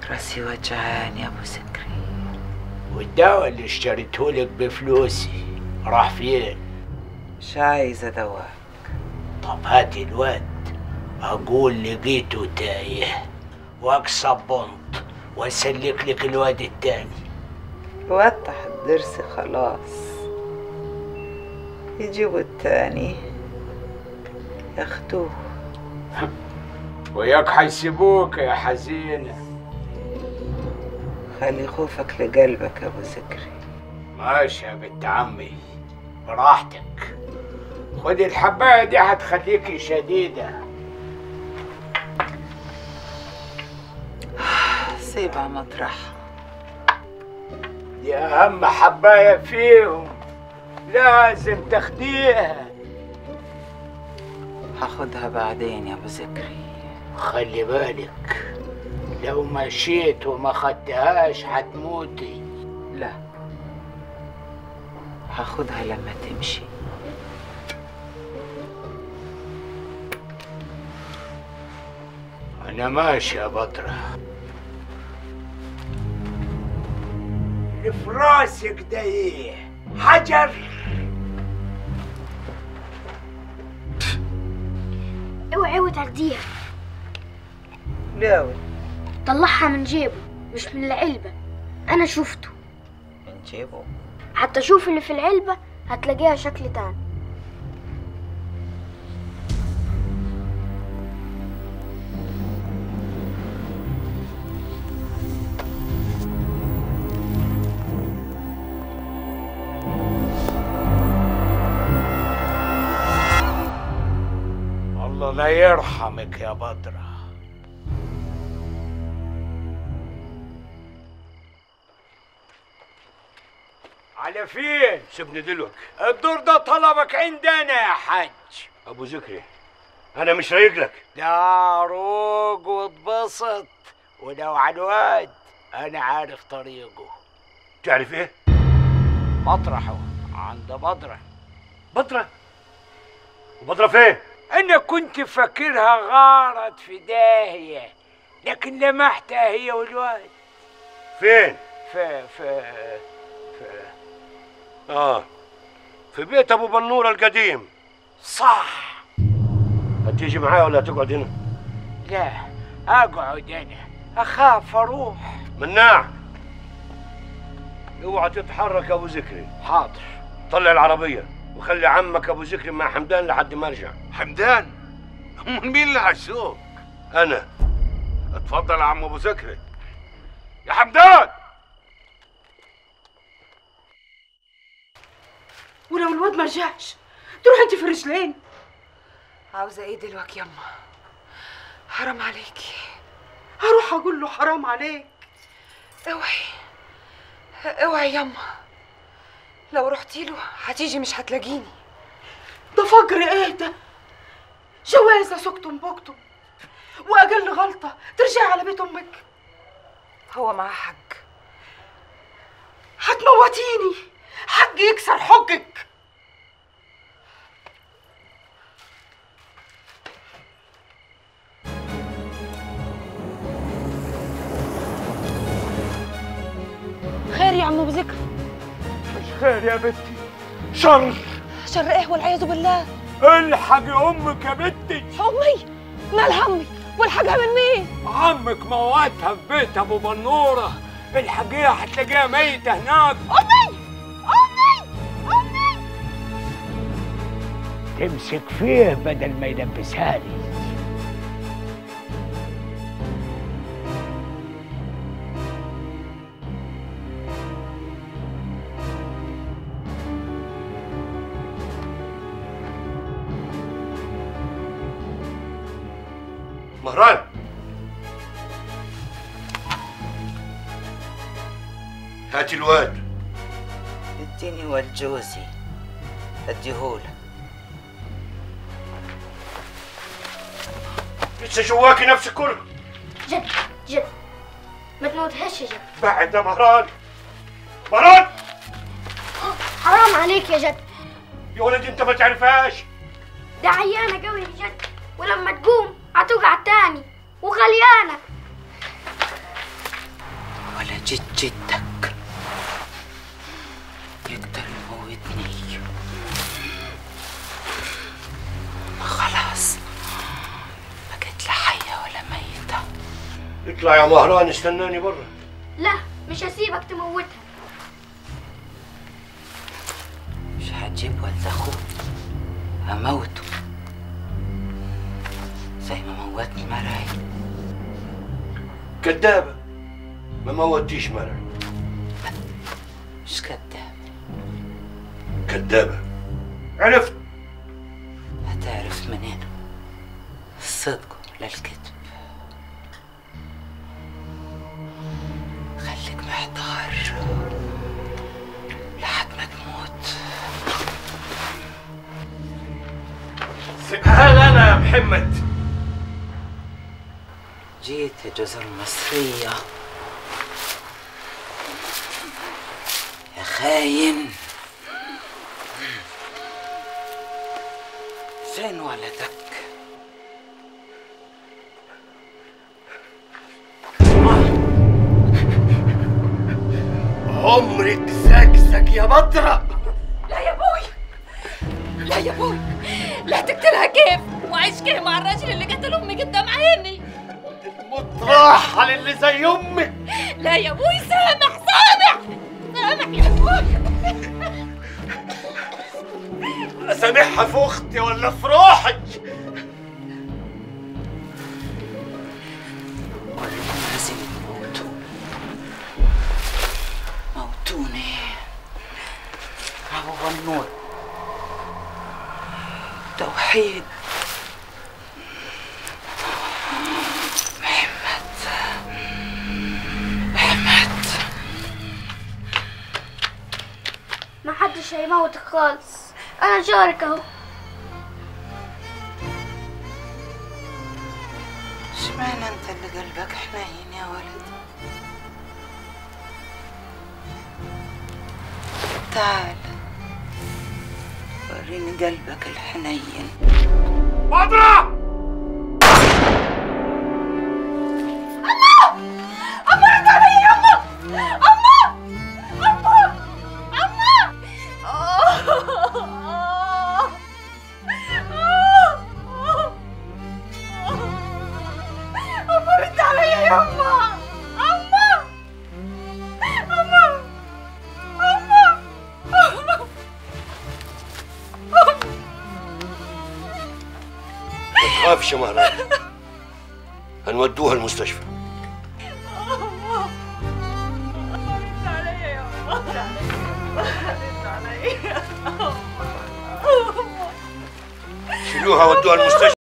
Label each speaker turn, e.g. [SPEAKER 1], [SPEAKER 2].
[SPEAKER 1] راسي وجعان يا ابو سكري
[SPEAKER 2] والدواء اللي اشتريتهولك بفلوسي راح فين
[SPEAKER 1] مش عايزه دواء
[SPEAKER 2] طب هاتي الواد اقول لقيته تايه واكسب بنط واسلك لك الواد التاني
[SPEAKER 1] وضح الضرس خلاص يجيبوا التاني ياخدوه
[SPEAKER 2] وياك حيسيبوك يا حزينة
[SPEAKER 1] خلي خوفك لقلبك يا ابو سكري
[SPEAKER 2] ماشي يا بنت عمي براحتك خدي الحباية دي هتخليكي شديدة
[SPEAKER 1] سيبها مطرحها
[SPEAKER 2] دي أهم حباية فيهم لازم تاخديها
[SPEAKER 1] هاخدها بعدين يا ابو سكري
[SPEAKER 2] خلي بالك لو مشيت وما خدتهاش هتموتي
[SPEAKER 1] لا هاخدها لما تمشي
[SPEAKER 2] أنا ماشي يا بدرة اللي في راسك ده إيه؟ حجر
[SPEAKER 3] اوعي وتاخديها
[SPEAKER 1] لاوي
[SPEAKER 3] طلعها من جيبه مش من العلبة أنا شفته
[SPEAKER 1] نجيبه
[SPEAKER 3] حتى شوف اللي في العلبة هتلاقيها شكل تاني
[SPEAKER 2] الله لا يرحمك يا بدرة على فين؟
[SPEAKER 4] سيبني دلوك
[SPEAKER 2] الدور ده طلبك عندنا يا حاج
[SPEAKER 4] ابو ذكري انا مش رايق لك
[SPEAKER 2] ده روق واتبسط ولو على الواد انا عارف طريقه
[SPEAKER 4] تعرف ايه
[SPEAKER 2] مطرحه عند بدرة
[SPEAKER 4] بدرة وبدرة فين
[SPEAKER 2] انا كنت فاكرها غارت في داهية لكن لمحتها هي والواد
[SPEAKER 4] فين
[SPEAKER 2] في في في
[SPEAKER 4] اه في بيت ابو بنورة القديم
[SPEAKER 2] صح
[SPEAKER 4] هتيجي معايا ولا هتقعد هنا
[SPEAKER 2] لا اقعد انا اخاف اروح
[SPEAKER 4] مناع اوعى تتحرك يا ابو ذكري
[SPEAKER 2] حاضر
[SPEAKER 4] طلع العربية وخلي عمك ابو ذكري مع حمدان لحد ما ارجع
[SPEAKER 5] حمدان امال مين اللي هيسوق
[SPEAKER 4] انا
[SPEAKER 5] اتفضل يا عم ابو ذكري يا حمدان
[SPEAKER 6] ولو الواد ما رجعش تروح انت في الرجلين
[SPEAKER 7] عاوزة ايه دلوقتي يما حرام عليكي
[SPEAKER 6] هروح اقول له حرام عليك
[SPEAKER 7] اوعي اوعي يما لو رحتي له هتيجي مش هتلاقيني
[SPEAKER 6] ده فجر ايه ده جوازة سكتم بكتم واقل غلطة ترجعي على بيت امك
[SPEAKER 7] هو معاه حق
[SPEAKER 6] هتموتيني حق يكسر حجك
[SPEAKER 3] خير يا عم ابو ذكر
[SPEAKER 2] مش خير يا بنتي شر
[SPEAKER 3] شر ايه والعياذ بالله
[SPEAKER 2] الحقي امك يا بنتي
[SPEAKER 3] امي مال همي والحاجها من مين
[SPEAKER 2] عمك موتها في بيت ابو بنوره الحقيها هتلاقيها ميته هناك
[SPEAKER 3] امي امي امي
[SPEAKER 2] تمسك فيه بدل ما يلبسها لي
[SPEAKER 4] مهران هاتي الواد
[SPEAKER 1] اديني واد جوزي اديهوله
[SPEAKER 4] لسه جواكي نفسك كله
[SPEAKER 3] جد جد ما تموتهاش يا جد
[SPEAKER 4] بعد يا مهران مهران
[SPEAKER 3] حرام عليك يا جد
[SPEAKER 4] يا ولدي انت ما تعرفهاش
[SPEAKER 3] ده عيانة قوي يا جد ولما تقوم هتوقع تاني وغليانة
[SPEAKER 1] جد جدك يقدر يموتني خلاص بقيت لا حية ولا ميتة
[SPEAKER 4] اطلع يا مهران استناني برا
[SPEAKER 3] لا مش هسيبك تموتها
[SPEAKER 1] مش هجيب ولد أخوه هموته زي ما موتني مراي
[SPEAKER 4] كدابة ما موتيش مرعي
[SPEAKER 1] مش كداب
[SPEAKER 4] كدابة عرفت
[SPEAKER 1] هتعرف منين الصدق ولا الكذب خليك محتار لحد ما تموت
[SPEAKER 5] هل انا يا محمد
[SPEAKER 1] جيت يا جزر المصرية يا خاين فين ولدك؟
[SPEAKER 4] عمرك زكزك يا بطرة
[SPEAKER 8] لا يا ابوي لا يا ابوي لا تقتلها كيف وعيش كيف مع الراجل اللي قتل امي قدام عيني
[SPEAKER 4] متراحة للي زي امك
[SPEAKER 8] لا يا ابوي سامح سامح سامح يا ابوي
[SPEAKER 4] اسامحها في اختي ولا في روحي
[SPEAKER 1] كلكم لازم تموتوا موتوني أبو النور توحيد محمد محمد
[SPEAKER 3] ما حدش هيموتك خالص انا جارك اهو
[SPEAKER 1] اشمعنى انت اللي قلبك حنين يا ولد تعال وريني قلبك الحنين
[SPEAKER 5] بدرة
[SPEAKER 8] رد عليا يا أما أما أما أما
[SPEAKER 4] ما تخافش يا مهران هنودوها المستشفى
[SPEAKER 8] رد عليا يا أما رد عليا
[SPEAKER 4] شيلوها ودوها المستشفى